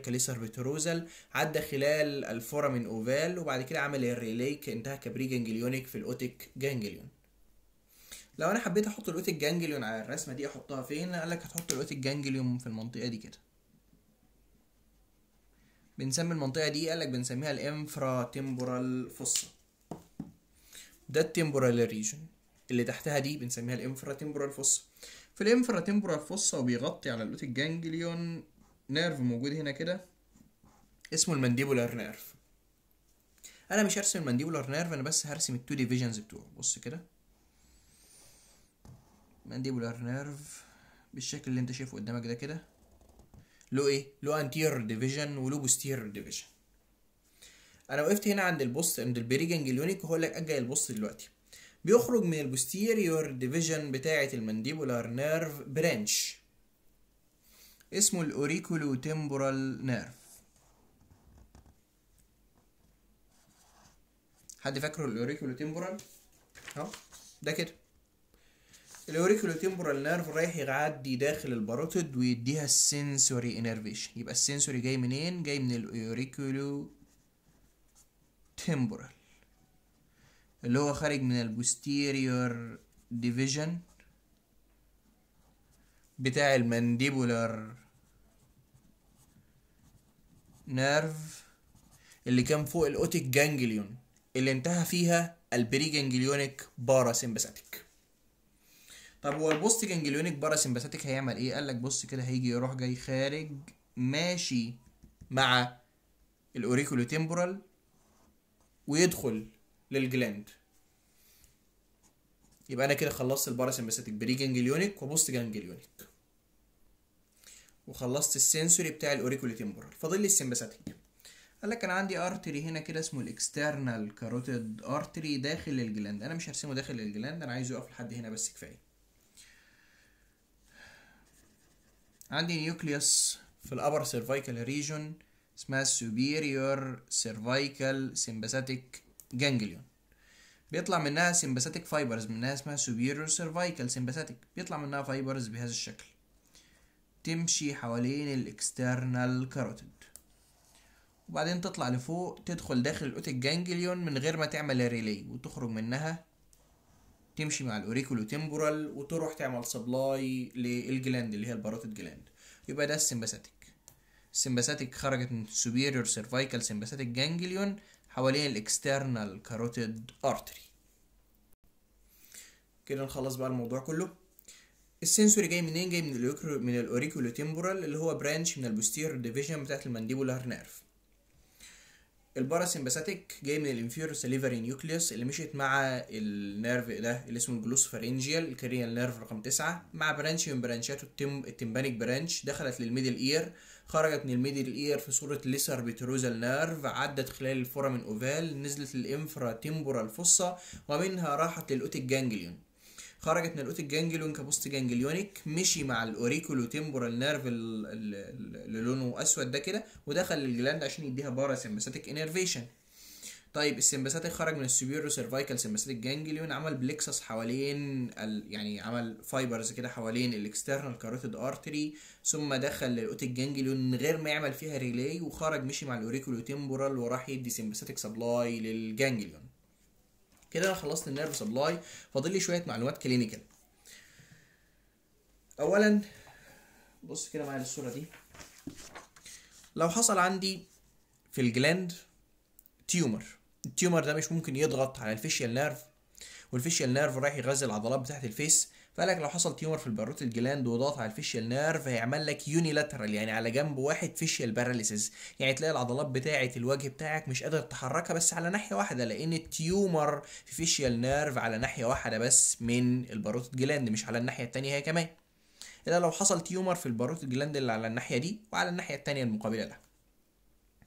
كاليسر فيتروزال عدى خلال الفورامين اوفال وبعد كده عمل الريليك انتهى كبري جانجليونيك في الاوتيك جانجليون لو انا حبيت احط الاوتيك جانجليون على الرسمه دي احطها فين قال لك هتحط الاوتيك جانجليون في المنطقه دي كده بنسمي المنطقه دي قال لك بنسميها الانفرا تمبورال فوسا ده التمبورال ريجن اللي تحتها دي بنسميها الانفرا تمبورال فوسا في الانفرا تمبورال فوسا وبيغطي على الاوتيك جانجليون نيرف موجود هنا كده اسمه المانديبولار نيرف انا مش هرسم المانديبولار نيرف انا بس هرسم التو ديفيجنز بتوعه بص كده مانديبولار نيرف بالشكل اللي انت شايفه قدامك ده كده له ايه له انتير ديفيجن وله بوستير ديفيجن انا وقفت هنا عند البوست عند البيري جانجليونيك وهقول لك اجي البوست دلوقتي بيخرج من البوستيريور ديفيجن بتاعه المانديبولار نيرف برانش اسمه الاوريكولو تمبورال نيرف حد فاكره الاوريكولو تمبورال اهو ده كده الاوريكولو تمبورال نيرف رايح يعدي داخل الباروتيد ويديها السنسوري انرفيشن يبقى السنسوري جاي منين جاي من الاوريكولو تمبورال اللي هو خارج من البوستيريور ديفيجن بتاع المانديبولار نيرف اللي كان فوق الاوتيك جانجليون اللي انتهى فيها البري جانجليونيك باراسمباثيك طب هو البوست جانجليونيك باراسمباثيك هيعمل ايه قال لك بص كده هيجي يروح جاي خارج ماشي مع الاوريكولو تمبورال ويدخل للجلاند يبقى انا كده خلصت الباراسمباثيك بري جانجليونيك وبوست جانجليونيك وخلصت السنسوري بتاع الاوريكولو تمبورال فاضل لي السمباثيك قال لك انا عندي ارتري هنا كده اسمه الاكسترنال كاروتيد ارتري داخل الجلاند انا مش هرسمه داخل الجلاند انا عايزه يقف لحد هنا بس كفايه عندي نيوكليوس في الابر سيرفايكال ريجون اسمها superior cervical sympathetic ganglion بيطلع منها sympathetic fibers منها اسمها superior cervical sympathetic بيطلع منها fibers بهذا الشكل تمشي حوالين الاكسترنال كاروتيد وبعدين تطلع لفوق تدخل داخل الاوتيك جانجليون من غير ما تعمل ريلي وتخرج منها تمشي مع الاوريكولو تمبورال وتروح تعمل سبلاي للجلاند اللي هي الباروتيد جلاند يبقى ده السمباثيك السمباثيك خرجت من superior cervical sympathetic ganglion حوالين الاكسترنال كاروتيد ارتري كده نخلص بقى الموضوع كله السنسوري جاي منين جاي من الاوريكولو من الاوريكولو تمبورال اللي هو برانش من البوستيريور ديفيجن بتاعت المانديبولار نيرف الباراسمباثيك جاي من الانفيرو سليفري نيوكليوس اللي مشيت مع النيرف ده اللي اسمه الجلوسفارنجيال الكاريال نيرف رقم تسعة مع برانش من برانشاته التم التمبانيك برانش دخلت للميدل اير خرجت من الميدل اير في صورة ليسر بيتروزال نيرف عدت خلال الفورامين اوفال نزلت للانفرا تمبورال فوسا ومنها راحت للاوتيك جانجليون خرجت من الاوتيك جانجليون كبوست جانجليونيك مشي مع الاوريكولو تمبورال نيرف اللي لونه اسود ده كده ودخل للجلاند عشان يديها بارا سمباثيك انرفيشن طيب السمباثيك خرج من السوبيرو سيرفايكال سمباثيك جانجليون عمل بليكسس حوالين ال... يعني عمل فايبرز كده حوالين الاكسترنال كاروتيد ارتري ثم دخل للاوتيك جانجليون من غير ما يعمل فيها ريلاي وخرج مشي مع الاوريكولو تمبورال وراح يدي سمباثيك سبلاي للجانجليون كده انا خلصت النيرف سبلاي فاضل لي شويه معلومات كلينيكال اولا بص كده معايا الصوره دي لو حصل عندي في الجلاند تيومر التيومر ده مش ممكن يضغط على الفيشيال نيرف والفيشيال نيرف رايح يغذي العضلات بتاعت الفيس فقالك لو حصل تيومر في الباروت الجلاند وضغط على الفيشيال نيرف هيعمل لك يونيلاترال يعني على جنب واحد فيشيال باراليسيس يعني تلاقي العضلات بتاعه الوجه بتاعك مش قادر تحركها بس على ناحيه واحده لان التيومر في فيشيال نيرف على ناحيه واحده بس من الباروت الجلاند مش على الناحيه التانية هي كمان الا لو حصل تيومر في الباروت الجلاند اللي على الناحيه دي وعلى الناحيه التانية المقابله لها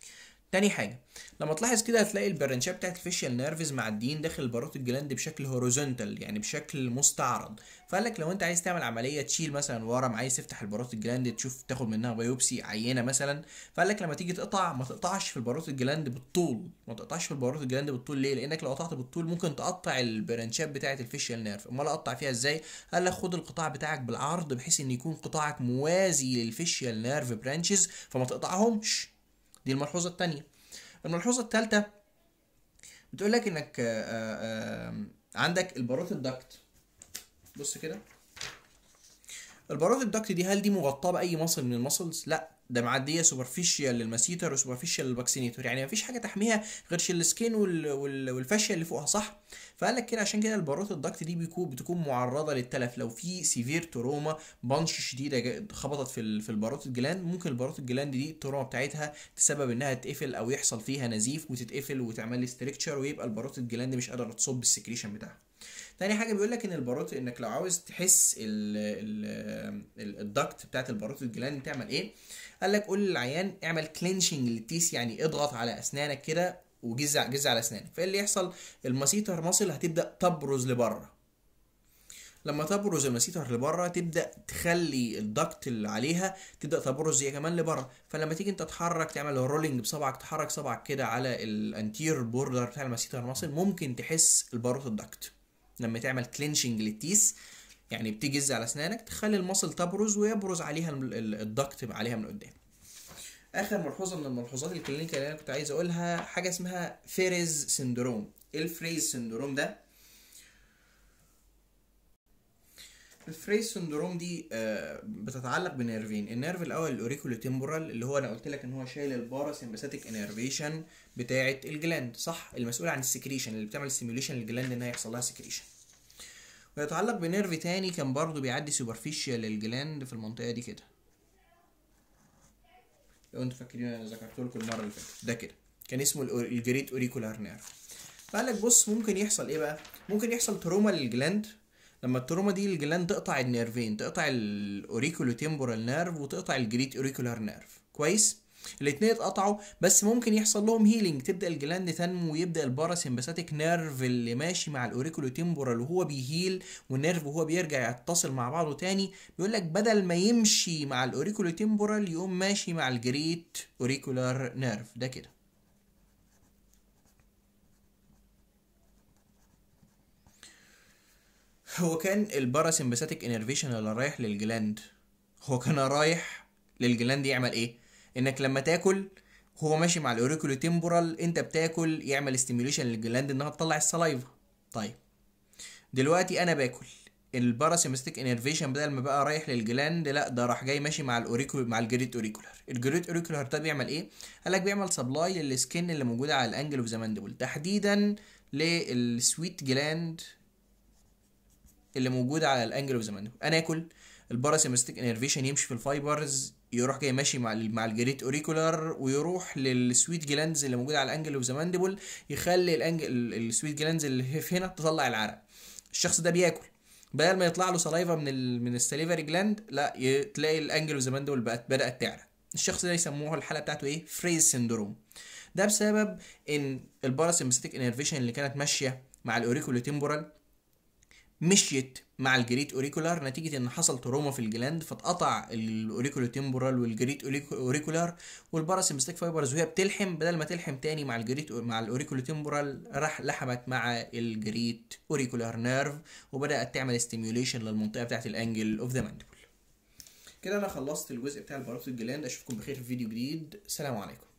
تاني حاجه لما تلاحظ كده هتلاقي البرانشات بتاعت الفيشيال نيرفز معديين داخل الباروت الجلاند بشكل هوريزونتال يعني بشكل مستعرض فقال لك لو انت عايز تعمل عمليه تشيل مثلا ورم عايز تفتح الباروت الجلاند تشوف تاخد منها بايوبسي عينه مثلا فقال لك لما تيجي تقطع ما تقطعش في الباروت الجلاند بالطول ما تقطعش في الباروت الجلاند بالطول ليه لانك لو قطعت بالطول ممكن تقطع البرانشات بتاعت الفيشيال نيرف امال اقطع فيها ازاي قال لك خد القطاع بتاعك بالعرض بحيث ان يكون قطاعك موازي للفيشيال نيرف برانشز فما تقطعهمش دي الملحوظه الثانيه الملحوظه الثالثه بتقول لك انك آآ آآ عندك الباروت الدكت بص كده الباروت الدكت دي هل دي مغطاه باي مصل من المسلز لا ده معديه سوبرفيشال للماسيتر وسوبرفيشال للباكسينيتور يعني مفيش حاجه تحميها غير السكين وال... وال... والفاشيا اللي فوقها صح فقال لك كده عشان كده الباروت الدكت دي بيكون بتكون معرضه للتلف لو في سيفير تروما بانش شديده خبطت في ال... في الباروت الجلاند ممكن الباروت الجلاند دي التروما بتاعتها تسبب انها تتقفل او يحصل فيها نزيف وتتقفل وتعمل لي ستريكتشر ويبقى الباروت الجلاند مش قادره تصب السكريشن بتاعها تاني حاجه بيقول لك ان الباروت انك لو عاوز تحس ال ال الدكت بتاعت الباروت الجلاند تعمل ايه قال لك قول للعيان اعمل كلينشنج للتيس يعني اضغط على اسنانك كده وجزع جزع على اسنانك فايه اللي يحصل المسيتر ماسل هتبدا تبرز لبره لما تبرز المسيتر لبره تبدا تخلي الدكت اللي عليها تبدا تبرز هي كمان لبره فلما تيجي انت تتحرك تعمل رولينج بصبعك تحرك صبعك كده على الانتير بوردر بتاع المسيتر ماسل ممكن تحس الباروت الدكت لما تعمل كلينشنج للتيس يعني بتجز على اسنانك تخلي المصل تبرز ويبرز عليها الدكت عليها من قدام اخر ملحوظه من الملحوظات الكلينيكال اللي انا كنت عايز اقولها حاجه اسمها فيريز سندروم ايه الفريز سندروم ده الفريز سندروم دي بتتعلق بنيرفين النيرف الاول الاوريكولو تيمبورال اللي هو انا قلت لك ان هو شايل الباراسمباثيك انرفيشن بتاعه الجلاند صح المسؤول عن السكريشن اللي بتعمل ستيميوليشن للجلاند انها يحصل لها سكريشن ويتعلق بنيرف تاني كان برضو بيعدي سوبرفيشال للجلاند في المنطقه دي كده لو انتوا فاكرين انا ذكرت لكم المره اللي فاتت ده كده كان اسمه الجريت اوريكولار نيرف فقال لك بص ممكن يحصل ايه بقى ممكن يحصل تروما للجلاند لما التروما دي الجلاند تقطع النيرفين تقطع الاوريكولو تيمبورال نيرف وتقطع الجريت اوريكولار نيرف كويس الاثنين اتقطعوا بس ممكن يحصل لهم هيلينج تبدا الجلاند تنمو ويبدا الباراسمباثيك نيرف اللي ماشي مع الاوريكولو تيمبورال وهو بيهيل والنيرف وهو بيرجع يتصل مع بعضه تاني بيقول لك بدل ما يمشي مع الاوريكولو تيمبورال يقوم ماشي مع الجريت اوريكولار نيرف ده كده هو كان الباراسمباثيك انرفيشن اللي رايح للجلاند هو كان رايح للجلاند يعمل ايه انك لما تاكل هو ماشي مع الاوريكولو تيمبورال انت بتاكل يعمل ستيميوليشن للجلاند انها تطلع السلايفا طيب دلوقتي انا باكل الباراسمباثيك انرفيشن بدل ما بقى رايح للجلاند لا ده راح جاي ماشي مع الاوريكول مع الجريت اوريكولار الجريت اوريكولار ده بيعمل ايه قال لك بيعمل سبلاي للسكين اللي موجوده على الانجل اوف ذا ماندبل تحديدا للسويت جلاند اللي موجوده على الانجل اوف ذا ماندبل انا اكل الباراسمباثيك انرفيشن يمشي في الفايبرز يروح جاي ماشي مع مع الجريت اوريكولار ويروح للسويت جلاندز اللي موجوده على الانجل اوف ذا ماندبل يخلي الانجل السويت جلاندز اللي في هنا تطلع العرق الشخص ده بياكل بدل ما يطلع له سلايفا من ال من السليفري جلاند لا تلاقي الانجل اوف ذا ماندبل بقت بدات تعرق الشخص ده يسموه الحاله بتاعته ايه فريز سندروم ده بسبب ان الباراسمباثيك انرفيشن اللي كانت ماشيه مع الاوريكولو تيمبورال مشيت مع الجريت اوريكولار نتيجه ان حصل تروما في الجلاند فاتقطع الاوريكولو تيمبورال والجريت اوريكولار والباراسمبستيك فايبرز وهي بتلحم بدل ما تلحم تاني مع الجريت مع الاوريكولو تيمبورال راح لحمت مع الجريت اوريكولار نيرف وبدات تعمل ستيميوليشن للمنطقه بتاعت الانجل اوف ذا ماندبل كده انا خلصت الجزء بتاع الباروت الجلاند اشوفكم بخير في فيديو جديد سلام عليكم